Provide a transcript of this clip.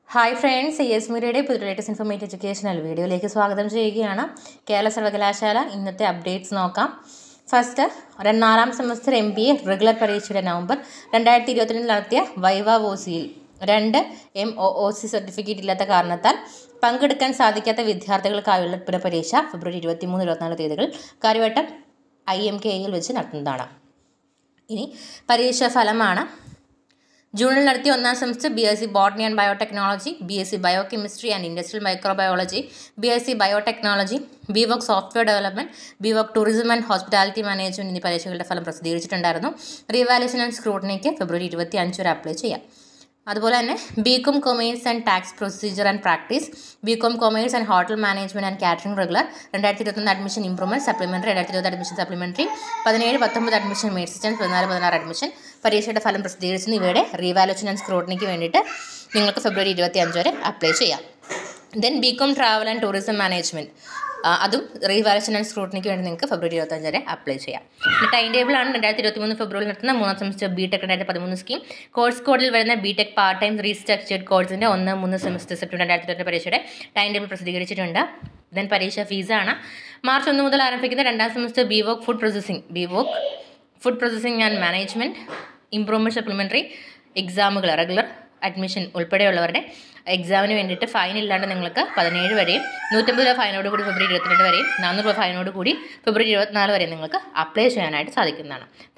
hi friends S മീഡിയയുടെ പുതിയ latest informative educational വീഡിയോയിലേക്ക് സ്വാഗതം ചെയ്യുകയാണ് കേരള സർവകലാശാല ഇന്നത്തെ അപ്ഡേറ്റ്സ് നോക്കാം ഫസ്റ്റ് നാലാം semester M B A regular പരീക്ഷയുടെ നവംബർ രണ്ടായിരത്തി ഇരുപത്തിരണ്ടിൽ നടത്തിയ വൈവ വോസിയിൽ രണ്ട് M O O C certificate ഇല്ലാത്ത കാരണത്താൽ പങ്കെടുക്കാൻ സാധിക്കാത്ത വിദ്യാർത്ഥികൾക്കായുള്ള പുനഃപരീക്ഷ ഫെബ്രുവരി ഇരുപത്തി മൂന്ന് ഇരുപത്തിനാല് തീയതികൾ കാര്യവട്ടം ഐ എം കെ എയിൽ വെച്ച് നടത്തുന്നതാണ് ഇനി പരീക്ഷാ ഫലമാണ് ജൂണിൽ നടത്തിയ ഒന്നാം semester B S C botany and biotechnology B S C biochemistry and industrial microbiology B S C biotechnology B voc software development B voc tourism and hospitality management എന്നീ പരീക്ഷകളുടെ ഫലം പ്രസിദ്ധീകരിച്ചിട്ടുണ്ടായിരുന്നു റീവാലുവേഷൻ ആൻഡ് സ്ക്രൂട്ടണിക്ക് ഫെബ്രുവരി ഇരുപത്തി അഞ്ച് വരെ apply ചെയ്യാം അതുപോലെ തന്നെ B com commerce and tax procedure and practice B com commerce and hotel management and catering regular രണ്ടായിരത്തി ഇരുപത്തൊന്ന് അഡ്മിഷൻ ഇംപ്രൂവ്മെൻറ്റ് സപ്ലിമെൻ്ററി രണ്ടായിരത്തി ഇരുപത് അഡ്മിഷൻ സപ്ലിമെൻ്ററി പതിനേഴ് പത്തൊമ്പത് അഡ്മിഷൻ മേഴ്സിസ്റ്റൻ പതിനാല് പതിനാറ് അഡ്മിഷൻ പരീക്ഷയുടെ ഫലം പ്രസിദ്ധീകരിച്ചു ഇവയുടെ റീവാലുവേഷൻ ആൻഡ് സ്ക്രൂട്ടണിക്ക് വേണ്ടിയിട്ട് നിങ്ങൾക്ക് ഫെബ്രുവരി ഇരുപത്തി അഞ്ച് വരെ അപ്ലൈ ചെയ്യാം then B com travel and tourism management അതും റീവാലുവേഷൻ ആൻഡ് സ്ക്രൂട്ടണിക്ക് വേണ്ടി നിങ്ങൾക്ക് ഫെബ്രുവരി ഇരുപത്തഞ്ച് വരെ അപ്ലൈ ചെയ്യാം പിന്നെ ടൈം ടേബിളാണ് രണ്ടായിരത്തി ഇരുപത്തി മൂന്ന് ഫെബ്രുവരി നടത്തുന്ന മൂന്നാം സെമസ്റ്റർ ബി ടെക് രണ്ടായിരത്തി പതിമൂന്ന് സ്കീം കോഴ്സ് കോഡിൽ വരുന്ന B tech part time restructured കോഴ്സിൻ്റെ ഒന്ന് മൂന്ന് സെമസ്റ്റർ സെപ്റ്റംബർ രണ്ടായിരത്തി ഇരുപത്തി പരീക്ഷയുടെ ടൈം ടേബിൾ പ്രസിദ്ധീകരിച്ചിട്ടുണ്ട് ദെൻ പരീക്ഷ ഫീസാണ് മാർച്ച് ഒന്ന് മുതൽ ആരംഭിക്കുന്ന രണ്ടാം semester B voc food processing B voc food processing and management improvement supplementary എക്സാമുകൾ റെഗുലർ അഡ്മിഷൻ ഉൾപ്പെടെയുള്ളവരുടെ എക്സാമിന് വേണ്ടിയിട്ട് ഫൈൻ ഇല്ലാണ്ട് നിങ്ങൾക്ക് പതിനേഴ് വരെയും നൂറ്റമ്പത് രൂപ ഫൈനോട് കൂടി ഫെബ്രുവരി ഇരുപത്തിരണ്ട് വരെയും നാനൂറ് രൂപ ഫൈനോട് കൂടി ഫെബ്രുവരി ഇരുപത്തിനാല് വരെയും നിങ്ങൾക്ക് അപ്ലൈ ചെയ്യാനായിട്ട് സാധിക്കുന്നതാണ്